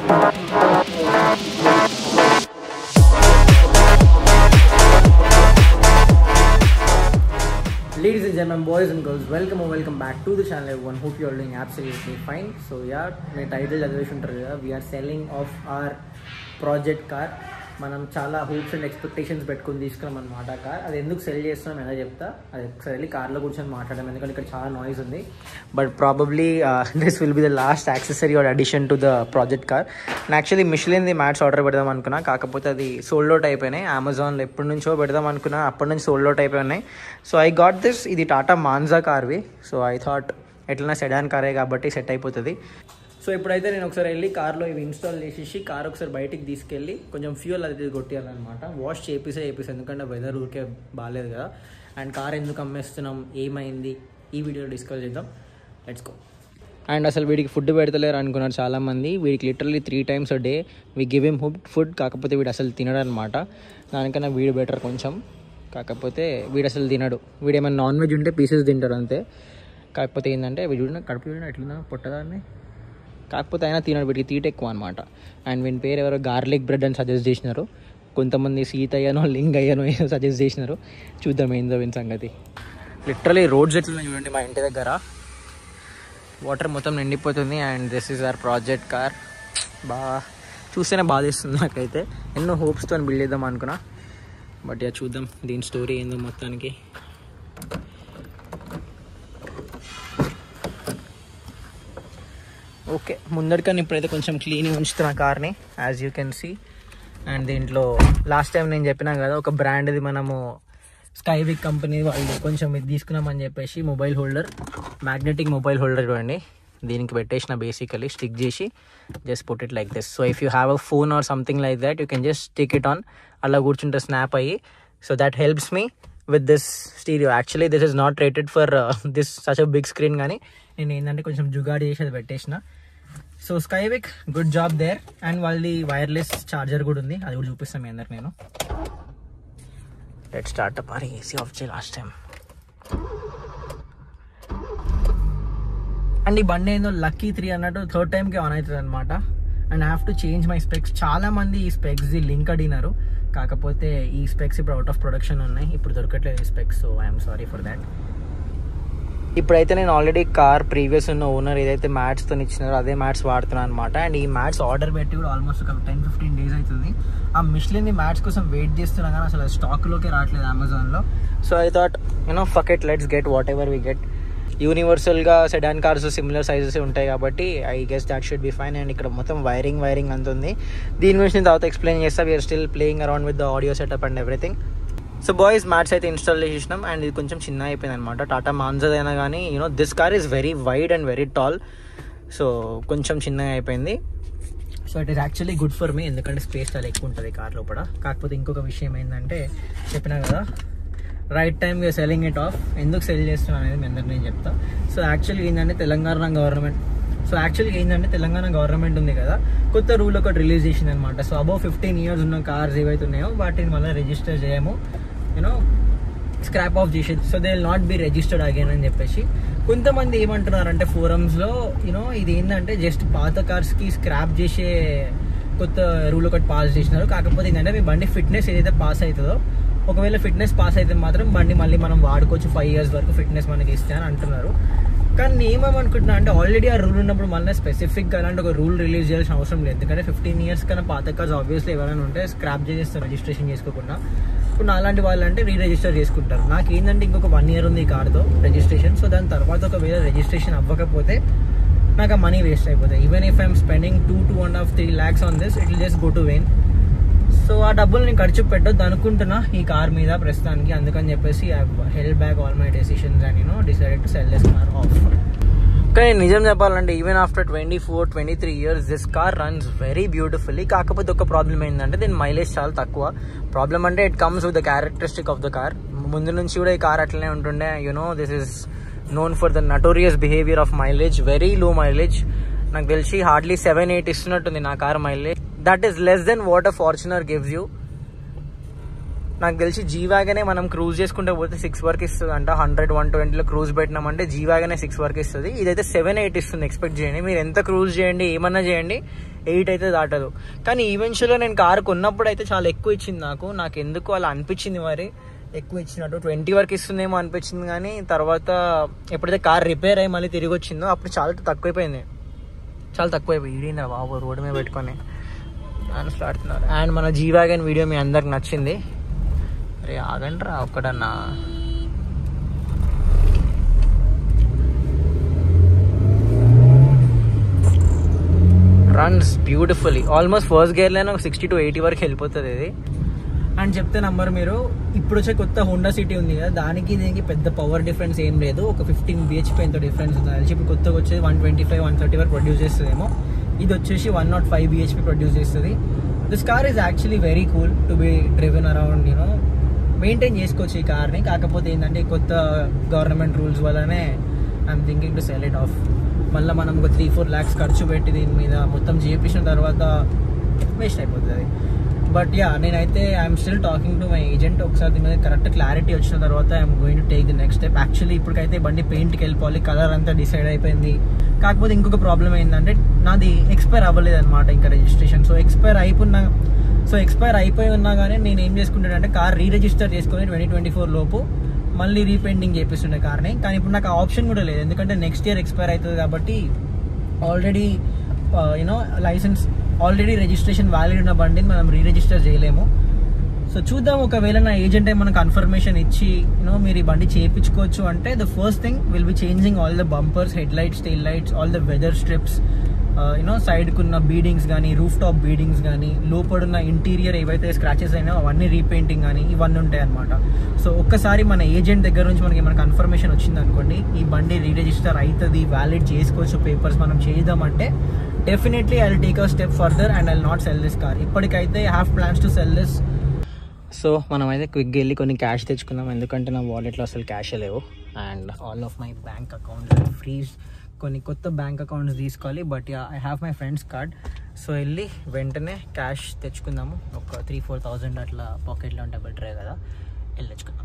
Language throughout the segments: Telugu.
Ladies and gentlemen, boys and girls, welcome or welcome back to the channel everyone. Hope you are doing absolutely fine. So yeah, మీ టైటిల్ చదివేసి ఉంటారు కదా we're selling off our project car మనం చాలా హోప్స్ అండ్ ఎక్స్పెక్టేషన్స్ పెట్టుకుని తీసుకున్నాం అనమాట కార్ అది ఎందుకు సెల్ చేస్తున్నాం ఎలా చెప్తా అది ఒకసారి వెళ్ళి కార్లో కూర్చొని మాట్లాడడం ఎందుకంటే ఇక్కడ చాలా నాయిస్ ఉంది but probably this will be the last accessory or addition to the project car నేను యాక్చువల్లీ మిషలిన్ది మ్యాట్స్ ఆర్డర్ పెడదాం అనుకున్నా కాకపోతే అది సోల్డ్ అవుట్ అయిపోయినాయి అమెజాన్లో ఎప్పటి నుంచో పెడదాం అనుకున్నా అప్పటి నుంచి సోల్డ్ అవుట్ అయిపోయినాయి సో ఐ గాట్ దిస్ ఇది టాటా మాన్జా కార్వి సో ఐ థాట్ ఎట్లన్నా సెడాన్ కారే కాబట్టి సెట్ అయిపోతుంది సో ఇప్పుడైతే నేను ఒకసారి వెళ్ళి కార్లో ఇవి ఇన్స్టాల్ చేసేసి కార్ ఒకసారి బయటికి తీసుకెళ్ళి కొంచెం ఫ్యూయల్ అది ఇది కొట్టేయాలన్నమాట వాష్ చేపిసే చేపిస్తే ఎందుకంటే వెదర్ ఊరికే బాగాలేదు కదా అండ్ కార్ ఎందుకు అమ్మేస్తున్నాం ఏమైంది ఈ వీడియోలో డిస్కస్ చేద్దాం లెట్స్ గో అండ్ అసలు వీడికి ఫుడ్ పెడతలేరు అనుకున్నారు చాలామంది వీడికి literally three times a day we give him food food కాకపోతే వీడు అసలు తినడు అనమాట దానికన్నా వీడు బెటర్ కొంచెం కాకపోతే వీడు అసలు తినడు వీడు ఏమైనా నాన్ వెజ్ ఉంటే పీసెస్ తింటారు అంతే కాకపోతే ఏంటంటే వీడు చూడండి కడుపు చూడండి ఎట్లుందా పొట్టదాన్ని కాకపోతే అయినా తినడు వీటికి తీట ఎక్కువ అనమాట అండ్ వీని పేరు ఎవరో గార్లిక్ బ్రెడ్ అని సజెస్ట్ చేసినారు కొంతమంది సీతయ్యనో లింగయ్యనో ఏదో సజెస్ట్ చేసినారు చూద్దాం ఏందో వీని సంగతి లిటరలీ రోడ్స్ ఎట్లా చూడండి మా ఇంటి దగ్గర వాటర్ మొత్తం నిండిపోతుంది and this is our project car బాగా చూస్తేనే బాధేస్తుంది నాకైతే ఎన్నో హోప్స్తో బిల్డ్ చేద్దాం అనుకున్నా బట్ ఇక చూద్దాం దీని స్టోరీ ఏందో మొత్తానికి ఓకే ముందరికన్నా ఇప్పుడైతే కొంచెం క్లీన్ ఉంచుతున్నా కార్ని as you can see and దీంట్లో లాస్ట్ టైం నేను చెప్పినా కదా ఒక బ్రాండ్ది మనము స్కైవిక్ కంపెనీ వాళ్ళు కొంచెం ఇది తీసుకున్నామని చెప్పేసి mobile holder magnetic mobile holder చూడండి దీనికి పెట్టేసిన బేసికలీ స్టిక్ చేసి just put it like this so if you have a phone or something like that you can just stick it on అలా కూర్చుంటే స్నాప్ అయ్యి so that helps me with this stereo actually this is not rated for this such a big screen కానీ నేను ఏంటంటే కొంచెం జుగాడి చేసి అది పెట్టేసిన so Skyvik good job there and వాళ్ళది వైర్లెస్ చార్జర్ కూడా ఉంది అది కూడా చూపిస్తాను మీ అందరికి నేను లెట్ స్టార్ట్ అప్ అరే ఏసీ ఆఫ్ చేయి లాస్ట్ టైం అండ్ ఈ బండి ఏందో లక్కీ త్రీ అన్నట్టు థర్డ్ టైంకి ఆన్ అవుతుంది అనమాట and have to change my specs చాలా మంది ఈ స్పెక్స్ లింక్ అడిగినారు కాకపోతే ఈ స్పెక్స్ ఇప్పుడు అవుట్ ఆఫ్ ప్రొడక్షన్ ఉన్నాయి ఇప్పుడు దొరకట్లేదు ఈ specs so I'm sorry for that ఇప్పుడైతే నేను ఆల్రెడీ కార్ ప్రీవియస్ ఉన్న ఓనర్ ఏదైతే మ్యాట్స్తో ఇచ్చినారో అదే మ్యాట్స్ వాడుతున్నాను అనమాట అండ్ ఈ మ్యాట్స్ ఆర్డర్ పెట్టి కూడా ఆల్మోస్ట్ ఒక టెన్ ఫిఫ్టీన్ డేస్ అవుతుంది ఆ మిషలిన్ మ్యాట్స్ కోసం వెయిట్ చేస్తున్నా కానీ అసలు స్టాక్లోకి రావట్లేదు అమెజాన్లో so I thought you know fuck it let's get whatever we get యూనివర్సల్గా సెడాన్ కార్స్ సిమిలర్ సైజెస్ ఉంటాయి కాబట్టి I guess that should be fine and ఇక్కడ మొత్తం వైరింగ్ వైరింగ్ అంత ఉంది దీని గురించి నేను తర్వాత ఎక్స్ప్లెయిన్ చేస్తా we're still playing around with the audio setup and everything so boys mats అయితే ఇన్స్టాల్ చేసినాం అండ్ ఇది కొంచెం చిన్న అయిపోయింది అనమాట టాటా మాన్జర్ అయినా కానీ you know this car is very wide and very tall so కొంచెం చిన్నగా అయిపోయింది so it is actually good for me ఎందుకంటే స్పేస్ చాలా ఎక్కువ ఉంటుంది కార్ లోపల కాకపోతే ఇంకొక విషయం ఏంటంటే చెప్పినా కదా right time selling it off ఎందుకు సెల్ చేస్తున్నాను అనేది మీ అందరికి నేను చెప్తా సో యాక్చువల్లీ ఏంటంటే తెలంగాణ గవర్నమెంట్ సో యాక్చువల్లీ ఏంటంటే తెలంగాణ గవర్నమెంట్ ఉంది కదా కొత్త రూల్ ఒకటి రిలీజ్ చేసింది అనమాట సో అబౌవ్ ఫిఫ్టీన్ ఇయర్స్ ఉన్న కార్స్ ఏవైతే ఉన్నాయో వాటిని మళ్ళీ రిజిస్టర్ చేయము యూనో స్క్రాప్ ఆఫ్ చేసేది so they will not be registered again అని చెప్పేసి కొంతమంది ఏమంటున్నారంటే ఫోరమ్స్లో యూనో ఇది ఏంటంటే జస్ట్ పాత కార్స్కి స్క్రాప్ చేసే కొత్త రూల్ ఒకటి పాస్ చేసినారు కాకపోతే ఏంటంటే మీ బండి ఫిట్నెస్ ఏదైతే పాస్ అవుతుందో ఒకవేళ ఫిట్నెస్ పాస్ అయితే మాత్రం బండి మళ్ళీ మనం వాడుకోవచ్చు ఫైవ్ ఇయర్స్ వరకు ఫిట్నెస్ మనకి ఇస్తే అని అంటున్నారు కానీ నేనేమనుకుంటున్నా అంటే ఆల్రెడీ ఆ రూల్ ఉన్నప్పుడు మళ్ళీ స్పెసిఫిక్గా అలాంటి ఒక రూల్ రిలీజ్ చేయాల్సిన అవసరం లేదు ఎందుకంటే ఫిఫ్టీన్ ఇయర్స్ కన్నా పాత కార్స్ ఆబ్వియస్లీ ఎవరైనా ఉంటే స్క్రాప్ చేసేస్తారు రిజిస్ట్రేషన్ చేసుకోకుండా ఇప్పుడు నా అలాంటి వాళ్ళు అంటే రీ రిజిస్టర్ చేసుకుంటారు నాకు ఏంటంటే ఇంకొక వన్ ఇయర్ ఉంది ఈ కార్తో రిజిస్ట్రేషన్ సో దాని తర్వాత ఒకవేళ రిజిస్ట్రేషన్ అవ్వకపోతే నాకు ఆ మనీ వేస్ట్ అయిపోతాయి even if I'm spending two two and half three lakhs on this it just go to vain so ఆ డబ్బులు నేను ఖర్చు పెట్టొద్దు అనుకుంటున్నా ఈ కార్ మీద ప్రస్తుతానికి అందుకని చెప్పేసి I held back all my decisions and you know decided to sell this car off కానీ నిజం చెప్పాలంటే even after twenty four twenty three years this car runs very beautifully కాకపోతే ఒక ప్రాబ్లం ఏంటంటే దీని మైలేజ్ చాలా తక్కువ ప్రాబ్లం అంటే it comes with the characteristic of the car ముందు నుంచి కూడా ఈ కార్ అట్లనే ఉంటుండే you know this is known for the notorious behaviour of mileage very low mileage నాకు తెలిసి హార్డ్లీ సెవెన్ ఎయిట్ ఇస్తున్నట్టుంది నా car mileage that is less than what a Fortuner gives you నాకు తెలిసి జీ వ్యాగనే మనం క్రూజ్ చేసుకుంటే పోతే సిక్స్ వరకు ఇస్తుంది అంట హండ్రెడ్ వన్ ట్వంటీలో క్రూజ్ పెట్టినామంటే జీ వ్యాగనే సిక్స్ వరకు ఇస్తుంది ఇదైతే సెవెన్ ఎయిట్ ఇస్తుంది ఎక్స్పెక్ట్ చేయండి మీరు ఎంత క్రూజ్ చేయండి ఏమన్నా చేయండి ఎయిట్ అయితే దాటదు కానీ ఈవెన్చువల్గా నేను కారు కొన్నప్పుడు అయితే చాలా ఎక్కువ ఇచ్చింది నాకు నాకు ఎందుకు అలా అనిపించింది మరి ఎక్కువ ఇచ్చినట్టు ట్వంటీ వరకు ఇస్తుందేమో అనిపించింది కానీ తర్వాత ఎప్పుడైతే కార్ రిపేర్ అయ్యి మళ్ళీ తిరిగి వచ్చిందో అప్పుడు చాలా తక్కువైపోయింది చాలా తక్కువైపోయింది ఇడిన బాబు రోడ్డు మీద పెట్టుకొని డాన్స్ ఆడుతున్నారు అండ్ మన జీ వ్యాగన్ వీడియో మీ అందరికి నచ్చింది అరే ఆగండి రా ఒక్కడన్నా రన్స్ బ్యూటిఫుల్లీ ఆల్మోస్ట్ ఫస్ట్ గేర్లోనే ఒక సిక్స్టీ టు ఎయిటీ వరకు వెళ్ళిపోతుంది ఇది అండ్ చెప్తే నంబర్ మీరు ఇప్పుడు వచ్చే కొత్త హోండా సిటీ ఉంది కదా దానికి దీనికి పెద్ద పవర్ డిఫరెన్స్ ఏం లేదు ఒక ఫిఫ్టీన్ బిహెచ్పి ఎంత డిఫరెన్స్ ఉంది తెలిసి ఇప్పుడు కొత్తగా వచ్చేది one twenty five one thirty వరకు ప్రొడ్యూస్ చేస్తుందేమో ఇది వచ్చేసి one not five BHP produce చేస్తుంది this car is actually very cool to be driven around you know maintain చేసుకోవచ్చు ఈ కార్ని కాకపోతే ఏంటంటే కొత్త గవర్నమెంట్ రూల్స్ వల్లనే I'm thinking to sell it off మళ్ళీ మనం ఒక త్రీ ఫోర్ ల్యాక్స్ ఖర్చు పెట్టి దీని మీద మొత్తం చేపించిన తర్వాత వేస్ట్ అయిపోతుంది బట్ యా నేనైతే I'm still talking to my agent ఒకసారి దీని మీద కరెక్ట్ క్లారిటీ వచ్చిన తర్వాత I'm going to take the next step actually ఇప్పటికైతే బండి పెయింట్కి వెళ్ళిపోవాలి కలర్ అంతా డిసైడ్ అయిపోయింది కాకపోతే ఇంకొక ప్రాబ్లం ఏంటంటే నాది ఎక్స్పైర్ అవ్వలేదు అనమాట ఇంకా రిజిస్ట్రేషన్ సో ఎక్స్పైర్ అయిపోయినా సో ఎక్స్పైర్ అయిపోయి ఉన్నా కానీ నేను ఏం చేసుకుంటానంటే కార్ రీ రిజిస్టర్ చేసుకొని ట్వంటీ ట్వంటీ ఫోర్ లోపు మళ్ళీ రీపెయింటింగ్ చేపిస్తుండే కార్ని కానీ ఇప్పుడు నాకు ఆ ఆప్షన్ కూడా లేదు ఎందుకంటే నెక్స్ట్ ఇయర్ ఎక్స్పైర్ అవుతుంది కాబట్టి already you know licence already registration valid ఉన్న బండిని మనం రీ రిజిస్టర్ చేయలేము సో చూద్దాం ఒకవేళ నా ఏజెంట్ మనకు కన్ఫర్మేషన్ ఇచ్చి యూనో మీరు ఈ బండి చేయించుకోవచ్చు అంటే the first thing will be changing all the bumpers headlights tail lights all the weather strips you know సైడ్కున్న బీడింగ్స్ కానీ రూఫ్ టాప్ బీడింగ్స్ కానీ లోపడున్న ఇంటీరియర్ ఏవైతే స్క్రాచెస్ అయినా అవన్నీ రీపెయింటింగ్ కానీ ఇవన్నీ ఉంటాయి అనమాట సో ఒక్కసారి మన ఏజెంట్ దగ్గర నుంచి మనకి ఏమైనా కన్ఫర్మేషన్ వచ్చింది అనుకోండి ఈ బండి రీ రిజిస్టర్ అవుతుంది వ్యాలిడ్ చేసుకోవచ్చు పేపర్స్ మనం చేద్దామంటే definitely I take a step further and I not sell this car ఇప్పటికైతే have plans to sell this so మనం అయితే క్విక్గా వెళ్ళి కొన్ని క్యాష్ తెచ్చుకుందాం ఎందుకంటే నా వాలెట్లో అసలు క్యాష్ లేవు and all of my bank accounts freeze కొన్ని కొత్త బ్యాంక్ అకౌంట్స్ తీసుకోవాలి but I have my friends card so వెళ్ళి వెంటనే క్యాష్ తెచ్చుకుందాము ఒక త్రీ ఫోర్ థౌజండ్ అట్లా పాకెట్లో ఉంటే బెటరే కదా వెళ్ళి తెచ్చుకుందాం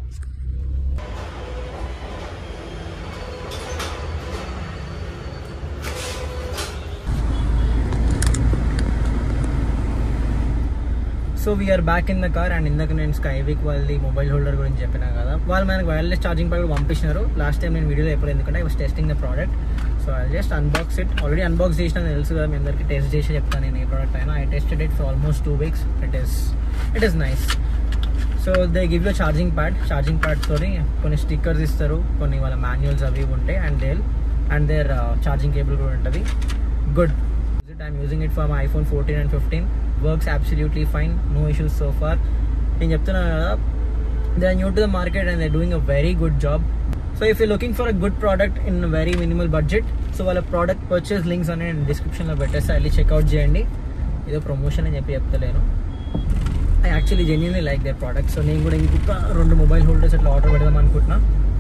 so we're back in the car and ఇందాక నేను స్కైవిక్ వాళ్ళది మొబైల్ హోల్డర్ గురించి చెప్పినా కదా వాళ్ళు మనకు వైర్లెస్ ఛార్జింగ్ పై పంపించినారు లాస్ట్ టైం నేను వీడియో చెప్పలేదు ఎందుకంటే I was testing the product so I just unbox it already unbox చేసిన తెలుసు కదా మీ అందరికి టెస్ట్ చేసి చెప్తాను నేను ఈ ప్రోడక్ట్ అయినా I tested it for almost two weeks it is it is nice so they give you charging pad charging ప్యాడ్తో కొన్ని స్టిక్కర్స్ ఇస్తారు కొన్ని వాళ్ళ మాన్యువల్స్ అవి ఉంటాయి and they'll and their charging cable కూడా ఉంటుంది good I'm using it for my iPhone fourteen and fifteen works absolutely fine no issues so far నేను చెప్తున్నాను కదా they are new to the market and they doing a very good job so if you looking for a good product in very minimal budget so వాళ్ళ ప్రోడక్ట్ పర్చేస్ లింక్స్ అని నేను డిస్క్రిప్షన్లో పెట్టేస్తే వెళ్ళి చెక్అవుట్ చేయండి ఏదో ప్రమోషన్ అని చెప్పి చెప్తలేను I actually genuinely like they product so నేను కూడా ఇంకొక రెండు మొబైల్ హోల్డర్స్ అట్లా ఆర్డర్ పెడదాం అనుకుంటున్నా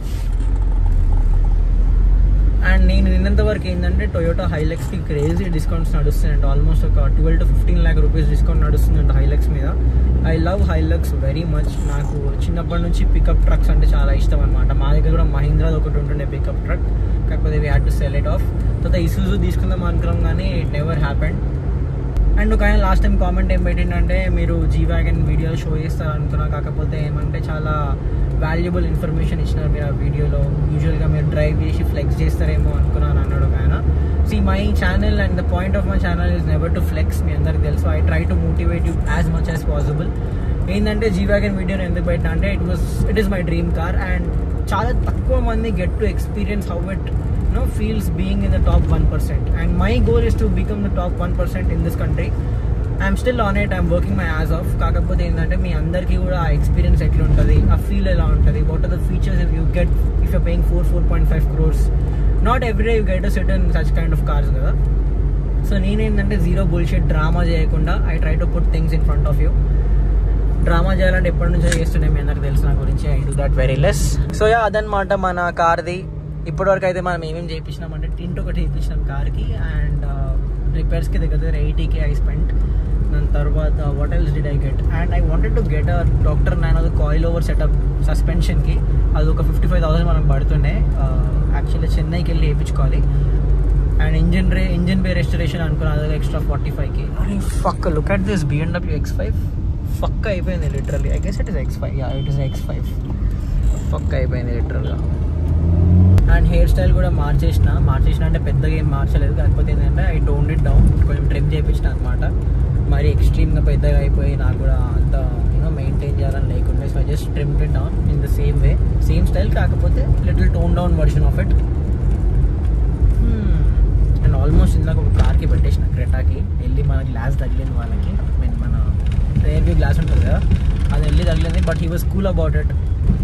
అండ్ నేను నిన్నంత వరకు ఏంటంటే టొయోటా హైలెక్స్కి క్రేజీ డిస్కౌంట్స్ నడుస్తున్నాయంట ఆల్మోస్ట్ ఒక twelve to fifteen lakh rupees discount నడుస్తుందంట హైలెక్స్ మీద I love Hilux very much నాకు చిన్నప్పటి నుంచి పికప్ ట్రక్స్ అంటే చాలా ఇష్టం అనమాట మా దగ్గర కూడా మహీంద్రాది ఒకటి ఉంటుండే పికప్ ట్రక్ కాకపోతే we had to sell it off తర్వాత ఇసూజు తీసుకుందాం అనుకున్నాం కానీ ఇట్ నెవర్ హ్యాపెండ్ అండ్ ఒక ఆయన లాస్ట్ టైం కామెంట్ ఏం పెట్టిండంటే మీరు జీ వ్యాగన్ వీడియో షో చేస్తారు అనుకున్నా కాకపోతే ఏమంటే చాలా వాల్యుబుల్ ఇన్ఫర్మేషన్ ఇచ్చినారు మీరు ఆ వీడియోలో యూజువల్గా మీరు డ్రైవ్ చేసి ఫ్లెక్స్ చేస్తారేమో అనుకున్నాను అన్నాడు ఒక ఆయన see my channel and the point of my channel is never to flex మీ అందరికి తెలుసు I try to motivate you as much as possible ఏంటంటే జీ వ్యాగన్ వీడియోని ఎందుకు పెట్టినా అంటే it was it is my dream car and చాలా తక్కువ మంది get to experience how it no feels being in the top one percent and my goal is to become the top one percent in this country I'm still on it I'm working my as of కాకపోతే ఏంటంటే మీ అందరికీ కూడా ఆ ఎక్స్పీరియన్స్ ఎట్లా ఉంటుంది ఆ ఫీల్ ఎలా ఉంటుంది what are the features if you get if you paying four four point five crores not every you get a certain such kind of cars కదా సో నేనేంటంటే జీరో బుల్షెట్ డ్రామా చేయకుండా I try to put things in front of you drama చేయాలంటే ఎప్పటి నుంచో చేస్తుండే మీ అందరికి తెలిసిన గురించి I do that very less so yeah అదనమాట మన కార్ది ఇప్పటివరకు అయితే మనం ఏమేమి చేయించినామంటే టింట్ ఒకటి చేయించినాం కార్కి అండ్ రిపేర్స్కి దగ్గర దగ్గర ఎయిటీకే ఐ స్పెండ్ దాని తర్వాత what else did I get and I wanted to get a doctor nine అది కాయిల్ ఓవర్ సెటప్ సస్పెన్షన్కి అది ఒక ఫిఫ్టీ ఫైవ్ థౌసండ్ మనకు పడుతుండే యాక్చువల్లీ చెన్నైకి వెళ్ళి వేయించుకోవాలి అండ్ ఇంజిన్ రే ఇంజిన్ బే రెస్టరేషన్ అనుకున్న అది ఎక్స్ట్రా ఫార్టీ ఫైవ్కి అని fuck look at this BMW X five fuck అయిపోయింది literally I guess it is X five yeah it is X five fuck అయిపోయింది లిటరల్గా అండ్ హెయిర్ స్టైల్ కూడా మార్చేసిన మార్చేసిన అంటే పెద్దగా ఏం మార్చలేదు కాకపోతే ఏంటంటే ఐ టోన్ ఇట్ డౌన్ కొంచెం ట్రిమ్ చేయించిన అనమాట మరి ఎక్స్ట్రీమ్గా పెద్దగా అయిపోయి నాకు కూడా అంత యూనో మెయింటైన్ చేయాలని లేకుండా so I just trim it down in the same way same style కాకపోతే little tone down version of it and almost ఇందాక ఒక కార్కి పెట్టేసిన క్రెటాకి వెళ్ళి మన గ్లాస్ తగిలింది వాళ్ళకి మీన్ మన రేర్ వ్యూ గ్లాస్ ఉంటుంది కదా అది వెళ్ళి తగిలింది but he was cool about it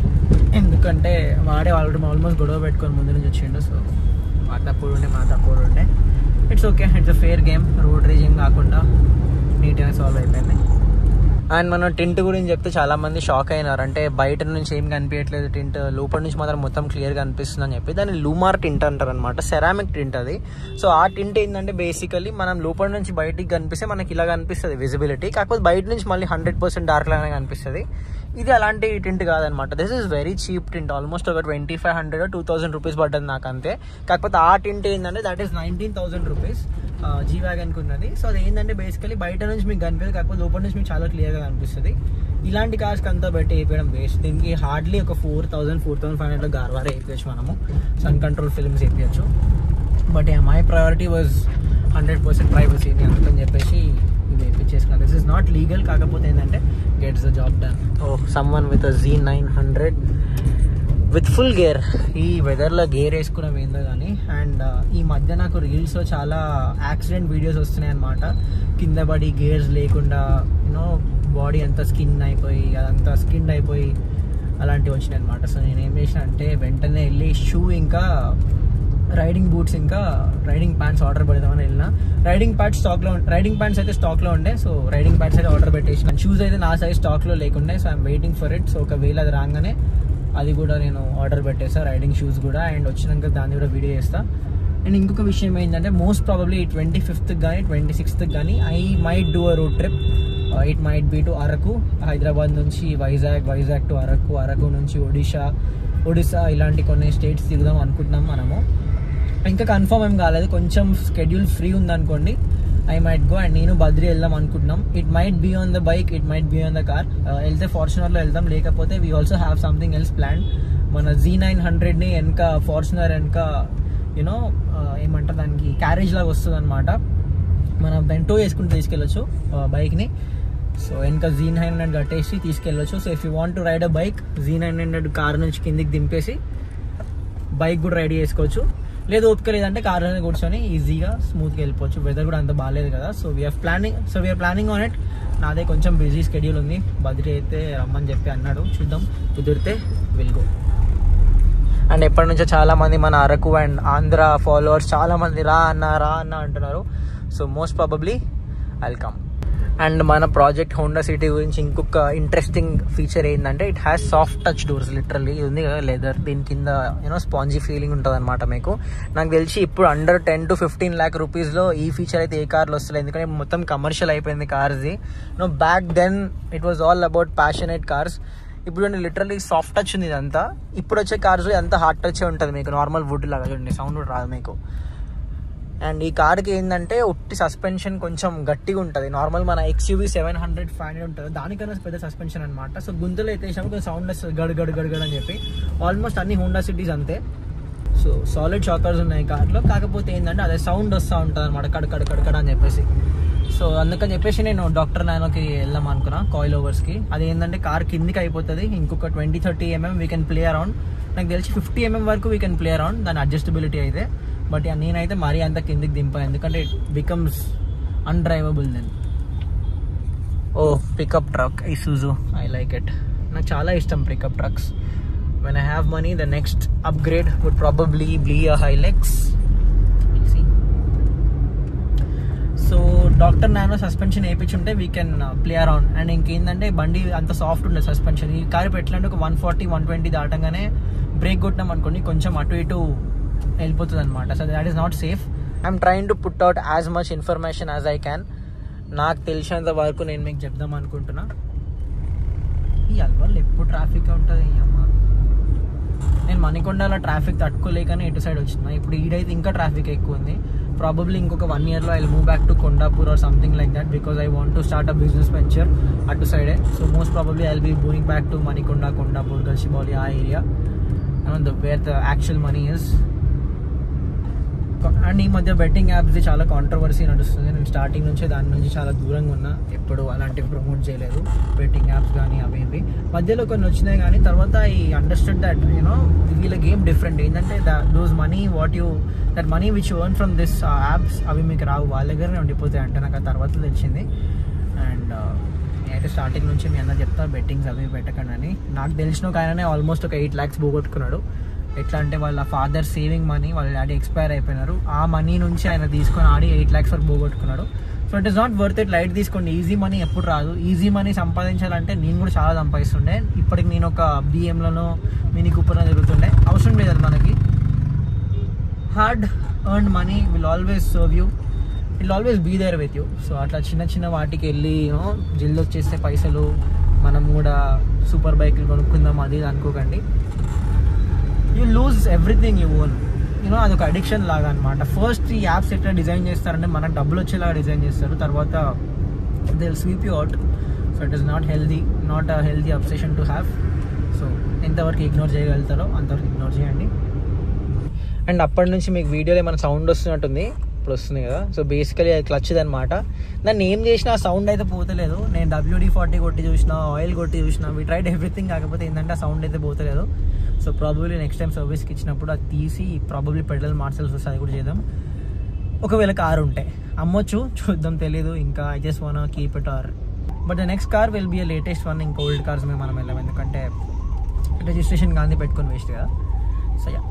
ఎందుకంటే వాడే వాళ్ళు ఆల్మోస్ట్ గొడవ పెట్టుకొని ముందు నుంచి వచ్చిండు సో మా తప్పుడు ఉండే మా తప్పుడు ఉండే it's okay it's a fair game road raging కాకుండా నీట్గా సాల్వ్ అయిపోయింది అండ్ మనం టింట్ గురించి చెప్తే చాలా మంది షాక్ అయినారు అంటే బయట నుంచి ఏం కనిపించట్లేదు టింట్ లోపల నుంచి మాత్రం మొత్తం క్లియర్గా అనిపిస్తుంది అని చెప్పి దాన్ని లూమార్ టింట్ అంటారు అనమాట సెరామిక్ టింట్ అది సో ఆ టింట్ ఏంటంటే బేసికలీ మనం లోపల నుంచి బయటికి కనిపిస్తే మనకి ఇలా కనిపిస్తుంది విజిబిలిటీ కాకపోతే బయట నుంచి మళ్ళీ హండ్రెడ్ పర్సెంట్ డార్క్ లాగానే కనిపిస్తుంది ఇది అలాంటి టింట్ కాదనమాట this is very cheap tint almost ఒక twenty five hundred two thousand rupees పడ్డది నాకు అంతే కాకపోతే ఆ టింట్ ఏంటంటే that is nineteen thousand rupees G వ్యాగన్కి ఉన్నది సో అది ఏంటంటే బేసికలీ బయట నుంచి మీకు కనిపించదు కాకపోతే లోపల నుంచి మీకు చాలా క్లియర్గా కనిపిస్తుంది ఇలాంటి కార్స్కి అంతా పెట్టి వేయడం వేస్ట్ దీనికి హార్డ్లీ ఒక four thousand four thousand five hundred Garware వేయచ్చు మనము సన్ కంట్రోల్ ఫిల్మ్స్ వేయచ్చు but my priority was hundred percent ప్రైవసీని అందుకని చెప్పేసి ఇది వేయించేసుకున్నాను దిస్ ఇస్ నాట్ లీగల్ కాకపోతే ఏంటంటే gets the job done oh someone with G nine hundred with full gear ఈ వెదర్లో గేర్ వేసుకున్నాం ఏందో కానీ అండ్ ఈ మధ్య నాకు రీల్స్లో చాలా యాక్సిడెంట్ వీడియోస్ వస్తున్నాయి అనమాట కింద పడి గేర్స్ లేకుండా యూనో బాడీ అంతా స్కిన్ అయిపోయి అదంతా స్కిన్ అయిపోయి అలాంటివి వచ్చినాయి అనమాట సో నేను ఏం చేసిన అంటే వెంటనే వెళ్ళి షూ ఇంకా రైడింగ్ బూట్స్ ఇంకా రైడింగ్ ప్యాంట్స్ ఆర్డర్ పెడదామని వెళ్ళిన రైడింగ్ ప్యాంట్స్ స్టాక్లో రైడింగ్ ప్యాంట్స్ అయితే స్టాక్లో ఉండే సో రైడింగ్ ప్యాంట్స్ అయితే ఆర్డర్ పెట్టేసిన షూస్ అయితే నా సైజ్ స్టాక్లో లేకుండే so I'm waiting for it so ఒకవేళ అది రాగానే అది కూడా నేను ఆర్డర్ పెట్టేస్తా రైడింగ్ షూస్ కూడా అండ్ వచ్చినాక దాన్ని కూడా వీడియో చేస్తా అండ్ ఇంకొక విషయం ఏంటంటే మోస్ట్ ప్రాబబ్లీ ట్వంటీ ఫిఫ్త్ కానీ ట్వంటీ సిక్స్త్ కానీ I might do a road trip it might be to Araku Hyderabad నుంచి వైజాగ్ వైజాగ్ టు అరకు అరకు నుంచి ఒడిషా ఒడిశా ఇలాంటి కొన్ని స్టేట్స్ తిరుగుదాం అనుకుంటున్నాం మనము ఇంకా కన్ఫర్మ్ ఏం కాలేదు కొంచెం స్కెడ్యూల్ ఫ్రీ ఉందనుకోండి ఐ మైట్ గో అండ్ నేను బద్రి వెళ్దాం అనుకుంటున్నాం it might be on the bike it might be on the car వెళ్తే ఫార్చునర్లో వెళ్దాం లేకపోతే we also have something else plan మన జీ నైన్ హండ్రెడ్ని వెనక ఫార్చునర్ వెనక యూనో ఏమంటారు దానికి క్యారేజ్ లాగా వస్తుంది అనమాట మనం దాన్ని టో వేసుకుంటూ తీసుకెళ్ళొచ్చు బైక్ని సో వెనక జీ నైన్ హండ్రెడ్ కట్టేసి తీసుకెళ్ళొచ్చు so if you want to ride a bike G nine hundred car నుంచి కిందికి దింపేసి బైక్ కూడా రైడ్ చేసుకోవచ్చు లేదు ఓపిక లేదంటే కార్లోనే కూర్చొని ఈజీగా స్మూత్గా వెళ్ళిపోవచ్చు వెదర్ కూడా అంత బాగాలేదు కదా so we're planning so we're planning on it నాదే కొంచెం బిజీ స్కెడ్యూల్ ఉంది బద్రి అయితే రమ్మని చెప్పి అన్నాడు చూద్దాం కుదిరితే విల్ గో అండ్ ఎప్పటి నుంచో చాలా మంది మన అరకు అండ్ ఆంధ్ర ఫాలోవర్స్ చాలా మంది రా అన్న రా అన్న అంటున్నారు so most probably welcome and మన ప్రాజెక్ట్ హోండా సిటీ గురించి ఇంకొక ఇంట్రెస్టింగ్ ఫీచర్ ఏంటంటే it has soft touch doors literally ఇది ఉంది కదా లెదర్ దీని కింద యూనో స్పాంజీ ఫీలింగ్ ఉంటుంది అనమాట మీకు నాకు తెలిసి ఇప్పుడు under ten to fifteen lakh రూపీస్లో ఈ ఫీచర్ అయితే ఏ కార్లో వస్తలేదు ఎందుకంటే మొత్తం కమర్షియల్ అయిపోయింది కార్ది no back then it was all about passionate cars ఇప్పుడు లిటరల్లీ సాఫ్ట్ టచ్ ఉంది ఇదంతా ఇప్పుడు వచ్చే కార్స్ ఎంత హార్డ్ టచ్ ఉంటుంది మీకు నార్మల్ వుడ్ లాగా చూడండి సౌండ్ కూడా రాదు మీకు అండ్ ఈ కార్కి ఏంటంటే ఉట్టి సస్పెన్షన్ కొంచెం గట్టిగా ఉంటుంది నార్మల్ మన XUV seven hundred five hundred ఉంటుంది దానికన్నా పెద్ద సస్పెన్షన్ అనమాట సో గుంతలో అయితే కొంచెం సౌండ్ వస్తుంది గడ్ గడ్ గడ్ గడ్ అని చెప్పి ఆల్మోస్ట్ అన్ని హోండా సిటీస్ అంతే సో సాలిడ్ షాకర్స్ ఉన్నాయి కార్లో కాకపోతే ఏంటంటే అదే సౌండ్ వస్తూ ఉంటుంది అనమాట కడ కడ కడ కడ అని చెప్పేసి సో అందుకని చెప్పేసి నేను డాక్టర్ నాయనకి వెళ్దాం అనుకున్నా కాయిల్ ఓవర్స్కి అది ఏంటంటే కార్ కిందికి అయిపోతుంది ఇంకొక twenty thirty mm we can play around నాకు తెలిసి ఫిఫ్టీ ఎంఎం వరకు వీ కెన్ ప్లే అరౌండ్ దాని అడ్జస్టబిలిటీ అయితే బట్ నేనైతే మరీ అంత కిందికి దింపా ఎందుకంటే it becomes undrivable then oh pickup truck Isuzu I like it నాకు చాలా ఇష్టం pickup trucks when I have money the next upgrade would probably బ్లీ a Hilux so doctor nano suspension వేయించుంటే we can play around and ఇంకేంటంటే బండి అంత సాఫ్ట్ ఉండదు సస్పెన్షన్ ఈ కారు పెట్టాలంటే ఒక వన్ ఫార్టీ వన్ ట్వంటీ దాటంగానే బ్రేక్ కొట్టినాం అనుకోండి కొంచెం అటు ఇటు వెళ్ళిపోతుంది అనమాట so that is not safe I'm trying to put out as much information as I can నాకు తెలిసినంత వరకు నేను మీకు చెప్దాం అనుకుంటున్నా ఈ అల్వాళ్ళు ఎప్పుడు ట్రాఫిక్ ఉంటుంది ఈ అమ్మ నేను మణికొండలో ట్రాఫిక్ తట్టుకోలేకనే ఇటు సైడ్ వచ్చిన ఇప్పుడు ఈడైతే ఇంకా ట్రాఫిక్ ఎక్కువ ఉంది ప్రాబబ్లీ ఇంకొక వన్ ఇయర్లో I move back to Kondapur or something like that because I want to start a business venture అటు సైడే so most probably I be going back to Manikonda Kondapur Gachibowli ఆ area the where the actual money is and ఈ మధ్య బెట్టింగ్ యాప్స్ చాలా కాంట్రవర్సీ నడుస్తుంది నేను స్టార్టింగ్ నుంచే దాని నుంచి చాలా దూరంగా ఉన్నా ఎప్పుడు అలాంటివి ప్రమోట్ చేయలేదు బెట్టింగ్ యాప్స్ కానీ అవి ఇవి మధ్యలో కొన్ని వచ్చినాయి కానీ తర్వాత ఈ అండర్స్టాండ్ దట్ యూనో వీళ్ళ గేమ్ డిఫరెంట్ ఏంటంటే those money what you that money which earn from this apps అవి మీకు రావు వాళ్ళ దగ్గరనే ఉండిపోతాయి అంటే నాకు ఆ తర్వాత తెలిసింది అండ్ నేనైతే స్టార్టింగ్ నుంచి మీ అందరూ చెప్తా బెట్టింగ్స్ అవి పెట్టకండి అని నాకు తెలిసిన ఒక ఆయననే ఆల్మోస్ట్ ఒక ఎయిట్ ల్యాక్స్ పోగొట్టుకున్నాడు ఎట్లా అంటే వాళ్ళ ఫాదర్ సేవింగ్ మనీ వాళ్ళ డాడీ ఎక్స్పైర్ అయిపోయినారు ఆ మనీ నుంచి ఆయన తీసుకొని ఆడి ఎయిట్ ల్యాక్స్ వరకు పోగొట్టుకున్నాడు so it is not worth it light తీసుకోండి ఈజీ మనీ ఎప్పుడు రాదు ఈజీ మనీ సంపాదించాలంటే నేను కూడా చాలా సంపాదిస్తుండే ఇప్పటికి నేను ఒక బిఎంలోనో మినీ కూపర్లో తిరుగుతుండే అవసరం లేదు అది మనకి hard earn money will always serve you will always be there with you so అట్లా చిన్న చిన్న వాటికి వెళ్ళి జిల్లు వచ్చేస్తే పైసలు మనం కూడా సూపర్ బైక్లు కొనుక్కుందాం అది ఇది అనుకోకండి you lose everything you own you know అదొక అడిక్షన్ లాగా అనమాట ఫస్ట్ ఈ యాప్స్ ఎట్లా డిజైన్ చేస్తారంటే మనకు డబ్బులు వచ్చేలాగా డిజైన్ చేస్తారు తర్వాత they will sweep you out so it is not healthy not a healthy obsession to have so ఎంతవరకు ఇగ్నోర్ చేయగలుగుతారో అంతవరకు ఇగ్నోర్ చేయండి అండ్ అప్పటి నుంచి మీకు వీడియోలో ఏమైనా సౌండ్ వస్తున్నట్టుంది ఇప్పుడు వస్తుంది కదా సో బేసికలీ అది క్లచ్ అనమాట దాన్ని ఏం చేసినా ఆ సౌండ్ అయితే పోతలేదు నేను డబ్ల్యూడీ ఫార్టీ కొట్టి చూసిన ఆయిల్ కొట్టి చూసిన వీ ట్రైడ్ ఎవ్రీథింగ్ కాకపోతే ఏంటంటే ఆ సౌండ్ అయితే పోతలేదు సో ప్రాబబ్లీ నెక్స్ట్ టైం సర్వీస్కి ఇచ్చినప్పుడు అది తీసి ప్రాబబ్లీ పెడల్ మార్చాల్సి వస్తే అది కూడా చేద్దాం ఒకవేళ కార్ ఉంటే అమ్మొచ్చు చూద్దాం తెలీదు ఇంకా I just one keep it or but the next car will be a latest one ఇంకా ఓల్డ్ కార్స్ మీద మనం వెళ్ళాం ఎందుకంటే రిజిస్ట్రేషన్ గాంధీ పెట్టుకొని వేస్ట్ కదా సో యా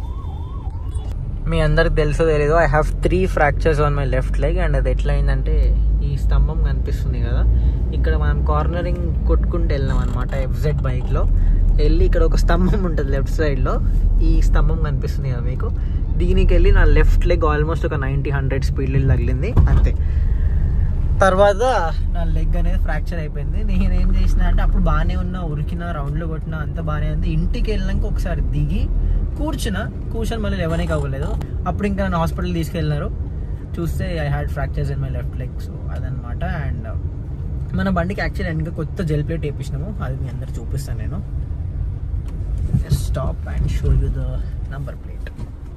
మీ అందరికి తెలుసో తెలీదు I have three fractures on my left leg and అది ఎట్లా అయిందంటే ఈ స్తంభం కనిపిస్తుంది కదా ఇక్కడ మనం కార్నరింగ్ కొట్టుకుంటూ వెళ్ళాం అనమాట ఎఫ్జెడ్ బైక్లో వెళ్ళి ఇక్కడ ఒక స్తంభం ఉంటుంది లెఫ్ట్ సైడ్లో ఈ స్తంభం కనిపిస్తుంది కదా మీకు దీనికి వెళ్ళి నా లెఫ్ట్ లెగ్ ఆల్మోస్ట్ ఒక నైంటీ హండ్రెడ్ స్పీడ్ తగిలింది అంతే తర్వాత నా లెగ్ అనేది ఫ్రాక్చర్ అయిపోయింది నేను ఏం చేసిన అంటే అప్పుడు బాగానే ఉన్నా ఉరికిన రౌండ్లు కొట్టిన అంత బాగానే ఉంది ఇంటికి వెళ్ళాక ఒకసారి దిగి కూర్చున్న కూర్చొని మళ్ళీ లేవనే అవ్వలేదు అప్పుడు ఇంకా నన్ను హాస్పిటల్ తీసుకెళ్ళినారు చూస్తే I had fractures in my left leg so అదనమాట అండ్ మన బండికి యాక్చువల్లీ ఇంకా కొత్త జెల్ ప్లేట్ వేపించినాము అది మీ అందరు చూపిస్తాను నేను stop and show you the number plate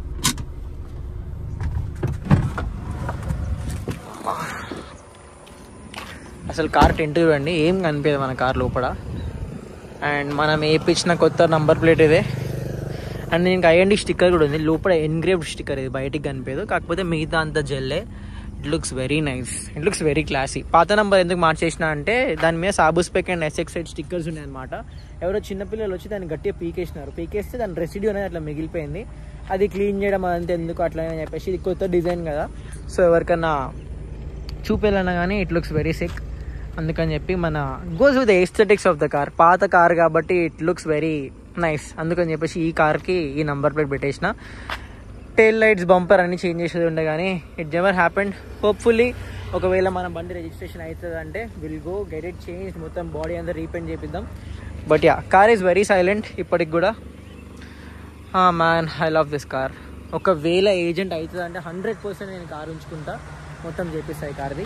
అసలు కార్ టెంట్ చూడండి ఏం కనిపించదు మన కార్ లోపల అండ్ మనం వేయించిన కొత్త నంబర్ ప్లేట్ ఇదే అండ్ దీనికి ఐఎన్డి స్టిక్కర్ కూడా ఉంది లోపల ఎన్గ్రేవ్డ్ స్టిక్కర్ ఇది బయటికి కనిపించదు కాకపోతే మిగతా అంత జెల్లే it looks very nice it looks very classy పాత నంబర్ ఎందుకు మార్చేసిన అంటే దాని మీద సాబు spec and SX side stickers ఉన్నాయి అనమాట ఎవరో చిన్నపిల్లలు వచ్చి దాన్ని గట్టిగా పీకేసినారు పీకేస్తే దాని రెసిడ్యూ అనేది అట్లా మిగిలిపోయింది అది క్లీన్ చేయడం అదంతా ఎందుకు అట్లా అని చెప్పేసి ఇది కొత్త డిజైన్ కదా సో ఎవరికన్నా చూపేయాలన్నా కానీ ఇట్ లుక్స్ వెరీ సిక్ అందుకని చెప్పి మన goes with aesthetics of the car పాత కార్ కాబట్టి ఇట్ లుక్స్ వెరీ నైస్ అందుకని చెప్పేసి ఈ కార్కి ఈ నంబర్ ప్లేట్ పెట్టేసిన టైల్ లైట్స్ బంపర్ అన్ని చేంజ్ చేసేది ఉండే కానీ ఇట్ నెవర్ హ్యాపెండ్ హోప్ఫుల్లీ ఒకవేళ మన బండి రిజిస్ట్రేషన్ అవుతుంది అంటే will go get it change మొత్తం బాడీ అంతా రీపెయింట్ చేపిద్దాం but yeah car is very silent ఇప్పటికి కూడా man I love this car ఒకవేళ ఏజెంట్ అవుతుంది అంటే హండ్రెడ్ పర్సెంట్ నేను కార్ ఉంచుకుంటా మొత్తం చేపిస్తాయి కార్ది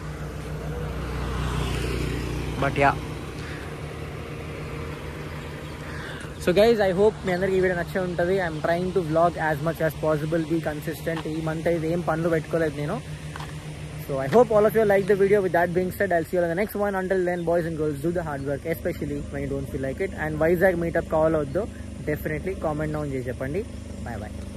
but yeah so guys I hope మీ అందరికి ఈ వీడియో నచ్చే ఉంటుంది I'm trying to vlog as much as possible be consistent ఈ మంత్ అయితే ఏం పనులు పెట్టుకోలేదు నేను so I hope all of you like the video. With that being said, I'll see you on the next one. Until then, boys and girls, do the hard work, especially when you don't feel like it. And Vizag meetup call out though, definitely comment down chesi cheppandi. Bye bye.